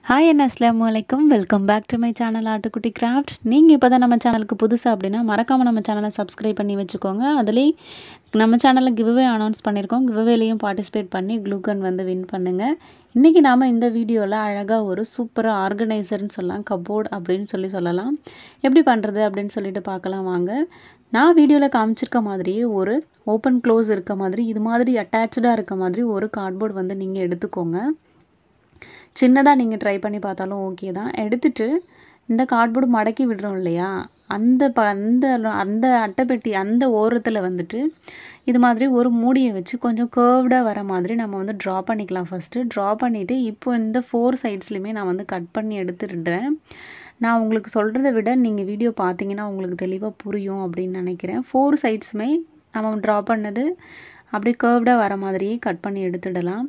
hi அண்ணா அஸ்லாம் வலைக்கும் welcome back to my channel ஆட்டுக்குட்டி கிராஃப்ட் நீங்கள் இப்போ தான் நம்ம சேனலுக்கு புதுசு அப்படின்னா மறக்காமல் நம்ம சேனலை சப்ஸ்கிரைப் பண்ணி வச்சுக்கோங்க அதுலேயும் நம்ம சேனலில் கிவ்வே அனௌன்ஸ் பண்ணியிருக்கோம் கிவ்வேலையும் பார்ட்டிசிபேட் பண்ணி க்ளூகன் வந்து வின் பண்ணுங்கள் இன்றைக்கி நாம் இந்த வீடியோவில் அழகாக ஒரு சூப்பராக ஆர்கனைசர்னு சொல்லலாம் கபோர்ட் அப்படின்னு சொல்லி சொல்லலாம் எப்படி பண்ணுறது அப்படின்னு சொல்லிட்டு பார்க்கலாம் வாங்க நான் வீடியோவில் காமிச்சிருக்க மாதிரியே ஒரு ஓப்பன் க்ளோஸ் இருக்க மாதிரி இது மாதிரி அட்டாச்சாக இருக்க மாதிரி ஒரு கார்ட்போர்ட் வந்து நீங்கள் எடுத்துக்கோங்க சின்னதாக நீங்கள் ட்ரை பண்ணி பார்த்தாலும் ஓகே தான் எடுத்துட்டு இந்த கார்ட்போர்டு மடக்கி விடுறோம் இல்லையா அந்த ப அந்த அந்த அட்டைப்பெட்டி அந்த ஓரத்தில் வந்துட்டு இது மாதிரி ஒரு மூடியை வச்சு கொஞ்சம் கேர்வ்டாக வர மாதிரி நம்ம வந்து ட்ரா பண்ணிக்கலாம் ஃபஸ்ட்டு ட்ரா பண்ணிவிட்டு இப்போ இந்த ஃபோர் சைட்ஸ்லையுமே நான் வந்து கட் பண்ணி எடுத்துடுறேன் நான் உங்களுக்கு சொல்கிறத விட நீங்கள் வீடியோ பார்த்தீங்கன்னா உங்களுக்கு தெளிவாக புரியும் அப்படின்னு நினைக்கிறேன் ஃபோர் சைட்ஸுமே நம்ம ட்ரா பண்ணது அப்படியே கேர்வ்டாக வர மாதிரியே கட் பண்ணி எடுத்துடலாம்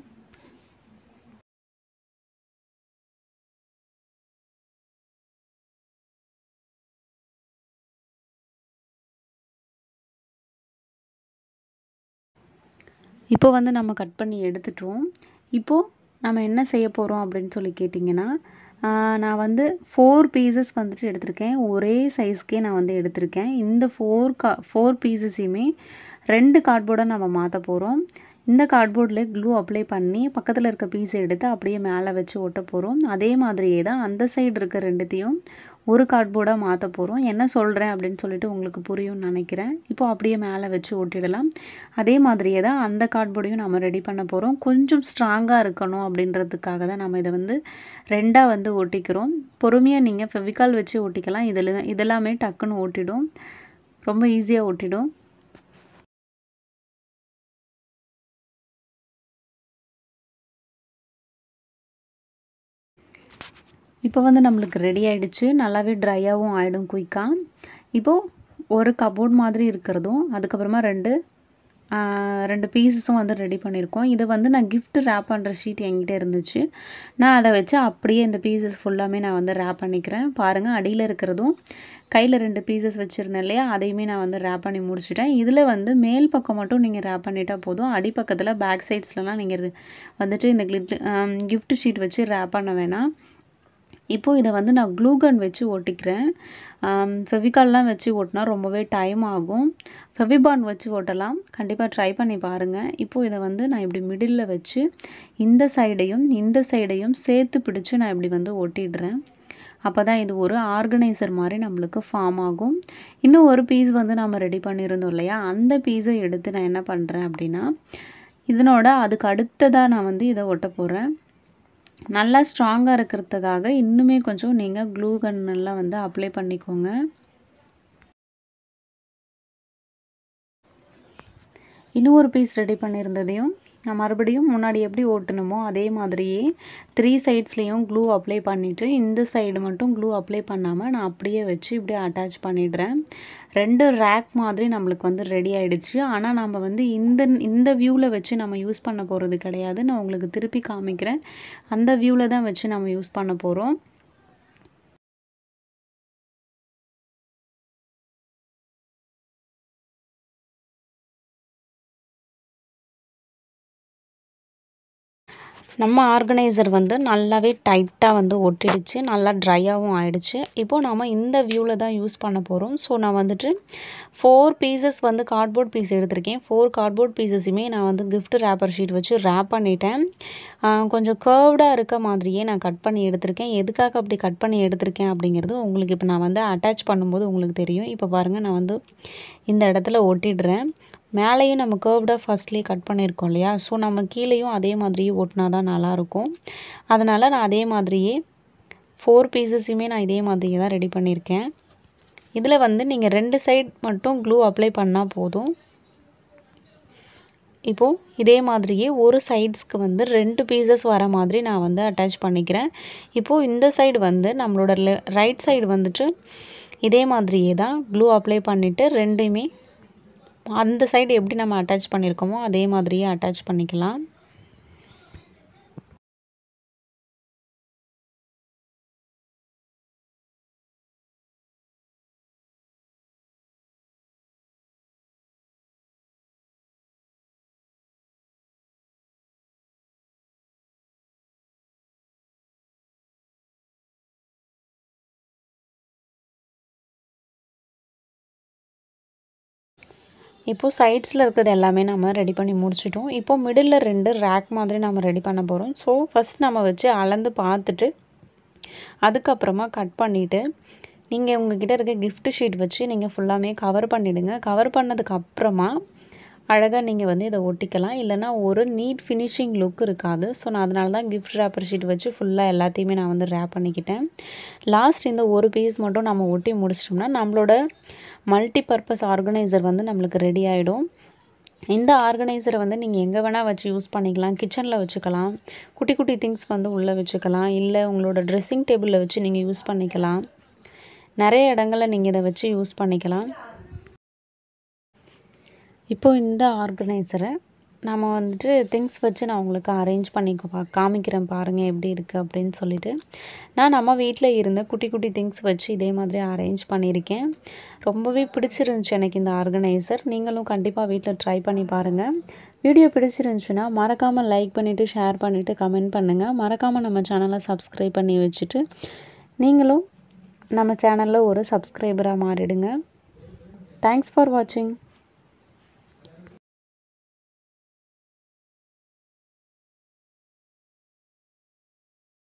இப்போ வந்து நம்ம கட் பண்ணி எடுத்துட்டோம் இப்போது நம்ம என்ன செய்ய போகிறோம் அப்படின்னு சொல்லி கேட்டிங்கன்னா நான் வந்து ஃபோர் பீசஸ் வந்துட்டு எடுத்திருக்கேன் ஒரே சைஸ்க்கே நான் வந்து எடுத்திருக்கேன் இந்த ஃபோர் கா ஃபோர் பீசஸையுமே ரெண்டு கார்ட்போர்டை நம்ம மாற்ற போகிறோம் இந்த கார்ட்போர்டில் க்ளூ அப்ளை பண்ணி பக்கத்தில் இருக்க பீஸை எடுத்து அப்படியே மேலே வச்சு ஒட்ட போகிறோம் அதே மாதிரியே தான் அந்த சைடு இருக்க ரெண்டுத்தையும் ஒரு கார்ட்போர்டாக மாற்ற போகிறோம் என்ன சொல்கிறேன் அப்படின்னு சொல்லிட்டு உங்களுக்கு புரியும்னு நினைக்கிறேன் இப்போ அப்படியே மேலே வச்சு ஒட்டிடலாம் அதே மாதிரியே தான் அந்த கார்ட்போர்டையும் நம்ம ரெடி பண்ண போகிறோம் கொஞ்சம் ஸ்ட்ராங்காக இருக்கணும் அப்படின்றதுக்காக தான் நம்ம இதை வந்து ரெண்டாக வந்து ஒட்டிக்கிறோம் பொறுமையாக நீங்கள் ஃபெவிகால் வச்சு ஒட்டிக்கலாம் இதில் இதெல்லாமே டக்குன்னு ஓட்டிடும் ரொம்ப ஈஸியாக ஒட்டிடும் இப்போ வந்து நம்மளுக்கு ரெடி ஆகிடுச்சு நல்லாவே ட்ரையாகவும் ஆகிடும் குயிக்காக இப்போது ஒரு கபோர்ட் மாதிரி இருக்கிறதும் அதுக்கப்புறமா ரெண்டு ரெண்டு பீசஸும் வந்து ரெடி பண்ணியிருக்கோம் இதை வந்து நான் கிஃப்ட் ரேப் பண்ணுற ஷீட் என்கிட்ட இருந்துச்சு நான் அதை வச்சு அப்படியே இந்த பீசஸ் ஃபுல்லாமே நான் வந்து ரேப் பண்ணிக்கிறேன் பாருங்கள் அடியில் இருக்கிறதும் கையில் ரெண்டு பீசஸ் வச்சுருந்தேன் இல்லையா அதையுமே நான் வந்து ரேப் பண்ணி முடிச்சிட்டேன் இதில் வந்து மேல் பக்கம் மட்டும் நீங்கள் ரேப் பண்ணிட்டா போதும் அடிப்பக்கத்தில் பேக் சைட்ஸ்லலாம் நீங்கள் வந்துட்டு இந்த கிளிட் கிஃப்ட் ஷீட் வச்சு ரேப் பண்ண வேணாம் இப்போது இதை வந்து நான் க்ளூகன் வச்சு ஒட்டிக்கிறேன் ஃபெவிகால்லாம் வச்சு ஓட்டினா ரொம்பவே டைம் ஆகும் ஃபெவிபாண்ட் வச்சு ஓட்டலாம் கண்டிப்பாக ட்ரை பண்ணி பாருங்கள் இப்போது இதை வந்து நான் இப்படி மிடில் வச்சு இந்த சைடையும் இந்த சைடையும் சேர்த்து பிடிச்சி நான் இப்படி வந்து ஒட்டிடுறேன் அப்போ தான் இது ஒரு ஆர்கனைசர் மாதிரி நம்மளுக்கு ஃபார்ம் ஆகும் இன்னும் ஒரு பீஸ் வந்து நம்ம ரெடி பண்ணியிருந்தோம் இல்லையா அந்த பீஸை எடுத்து நான் என்ன பண்ணுறேன் அப்படின்னா இதனோட அதுக்கு அடுத்ததாக நான் வந்து இதை ஒட்ட போகிறேன் நல்லா ஸ்ட்ராங்காக இருக்கிறதுக்காக இன்னுமே கொஞ்சம் நீங்கள் க்ளூ கன்னெல்லாம் வந்து அப்ளை பண்ணிக்கோங்க இன்னும் ஒரு பீஸ் ரெடி பண்ணியிருந்ததையும் நான் மறுபடியும் முன்னாடி எப்படி ஓட்டணுமோ அதே மாதிரியே த்ரீ சைட்ஸ்லேயும் க்ளூ அப்ளை பண்ணிவிட்டு இந்த சைடு மட்டும் க்ளூ அப்ளை பண்ணாமல் நான் அப்படியே வச்சு இப்படியே அட்டாச் பண்ணிடுறேன் ரெண்டு ரேக் மாதிரி நம்மளுக்கு வந்து ரெடி ஆகிடுச்சு ஆனால் நம்ம வந்து இந்த இந்த வியூவில் வச்சு நம்ம யூஸ் பண்ண போகிறது கிடையாது நான் உங்களுக்கு திருப்பி காமிக்கிறேன் அந்த வியூவில் தான் வச்சு நம்ம யூஸ் பண்ண போகிறோம் நம்ம ஆர்கனைசர் வந்து நல்லாவே டைட்டாக வந்து ஒட்டிடுச்சு நல்லா ட்ரையாகவும் ஆயிடுச்சு இப்போது நம்ம இந்த வியூவில் தான் யூஸ் பண்ண போகிறோம் ஸோ நான் வந்துட்டு ஃபோர் பீசஸ் வந்து கார்ட்போர்ட் பீஸ் எடுத்திருக்கேன் ஃபோர் கார்ட்போர்ட் பீசஸுமே நான் வந்து கிஃப்ட் ரேப்பர் ஷீட் வச்சு ரேப் பண்ணிட்டேன் கொஞ்சம் கர்வ்டாக இருக்க மாதிரியே நான் கட் பண்ணி எடுத்திருக்கேன் எதுக்காக அப்படி கட் பண்ணி எடுத்திருக்கேன் அப்படிங்கிறது உங்களுக்கு இப்போ நான் வந்து அட்டாச் பண்ணும்போது உங்களுக்கு தெரியும் இப்போ பாருங்கள் நான் வந்து இந்த இடத்துல ஒட்டிடுறேன் மேலேயும் நம்ம கேர்வ்டாக ஃபஸ்ட்லேயே கட் பண்ணியிருக்கோம் இல்லையா ஸோ நம்ம கீழேயும் அதே மாதிரியே ஒட்டினா தான் நல்லாயிருக்கும் அதனால் நான் அதே மாதிரியே ஃபோர் பீசஸையுமே நான் இதே மாதிரியே தான் ரெடி பண்ணியிருக்கேன் இதில் வந்து நீங்கள் ரெண்டு சைட் மட்டும் க்ளூ அப்ளை பண்ணால் போதும் இப்போது இதே மாதிரியே ஒரு சைட்ஸ்க்கு வந்து ரெண்டு பீசஸ் வர மாதிரி நான் வந்து அட்டாச் பண்ணிக்கிறேன் இப்போது இந்த சைடு வந்து நம்மளோட ரைட் சைடு வந்துட்டு இதே மாதிரியே தான் க்ளூ அப்ளை பண்ணிவிட்டு ரெண்டையுமே அந்த சைடு எப்படி நம்ம அட்டாச் பண்ணியிருக்கோமோ அதே மாதிரியே அட்டாச் பண்ணிக்கலாம் இப்போது சைட்ஸில் இருக்கிறது எல்லாமே நம்ம ரெடி பண்ணி முடிச்சிட்டோம் இப்போ மிடில் ரெண்டு ரேக் மாதிரி நம்ம ரெடி பண்ண போகிறோம் ஸோ ஃபஸ்ட் நம்ம வச்சு அளந்து பார்த்துட்டு அதுக்கப்புறமா கட் பண்ணிவிட்டு நீங்கள் உங்ககிட்ட இருக்க gift ஷீட் வச்சு நீங்கள் ஃபுல்லாமே கவர் பண்ணிவிடுங்க கவர் பண்ணதுக்கு அப்புறமா அழகாக நீங்கள் வந்து இதை ஒட்டிக்கலாம் இல்லைன்னா ஒரு நீட் ஃபினிஷிங் லுக் இருக்காது ஸோ நான் அதனால தான் கிஃப்ட் ரேப்பர் ஷீட் வச்சு ஃபுல்லாக எல்லாத்தையுமே நான் வந்து ரேப் பண்ணிக்கிட்டேன் லாஸ்ட் இந்த ஒரு பீஸ் மட்டும் நம்ம ஒட்டி முடிச்சிட்டோம்னா நம்மளோட மல்டி பர்பஸ் ஆர்கனைசர் வந்து நம்மளுக்கு ரெடி ஆகிடும் இந்த ஆர்கனைசரை வந்து நீங்கள் எங்கே வேணால் வச்சு யூஸ் பண்ணிக்கலாம் கிச்சனில் வச்சுக்கலாம் குட்டி குட்டி திங்ஸ் வந்து உள்ளே வச்சுக்கலாம் இல்லை உங்களோட ட்ரெஸ்ஸிங் டேபிளில் வச்சு நீங்கள் யூஸ் பண்ணிக்கலாம் நிறைய இடங்களில் நீங்கள் இதை வச்சு யூஸ் பண்ணிக்கலாம் இப்போ இந்த ஆர்கனைசரை நம்ம வந்துட்டு திங்ஸ் வச்சு நான் உங்களுக்கு அரேஞ்ச் பண்ணி கா- காமிக்கிறேன் பாருங்கள் எப்படி இருக்குது அப்படின்னு சொல்லிட்டு நான் நம்ம வீட்டில் இருந்த குட்டி குட்டி திங்ஸ் வச்சு இதே மாதிரி அரேஞ்ச் பண்ணியிருக்கேன் ரொம்பவே பிடிச்சிருந்துச்சு எனக்கு இந்த ஆர்கனைசர் நீங்களும் கண்டிப்பாக வீட்டில் ட்ரை பண்ணி பாருங்கள் வீடியோ பிடிச்சிருந்துச்சுன்னா மறக்காமல் லைக் பண்ணிவிட்டு ஷேர் பண்ணிவிட்டு கமெண்ட் பண்ணுங்கள் மறக்காமல் நம்ம சேனலை சப்ஸ்கிரைப் பண்ணி வச்சுட்டு நீங்களும் நம்ம சேனலில் ஒரு சப்ஸ்கிரைபராக மாறிடுங்க தேங்க்ஸ் ஃபார் வாட்சிங்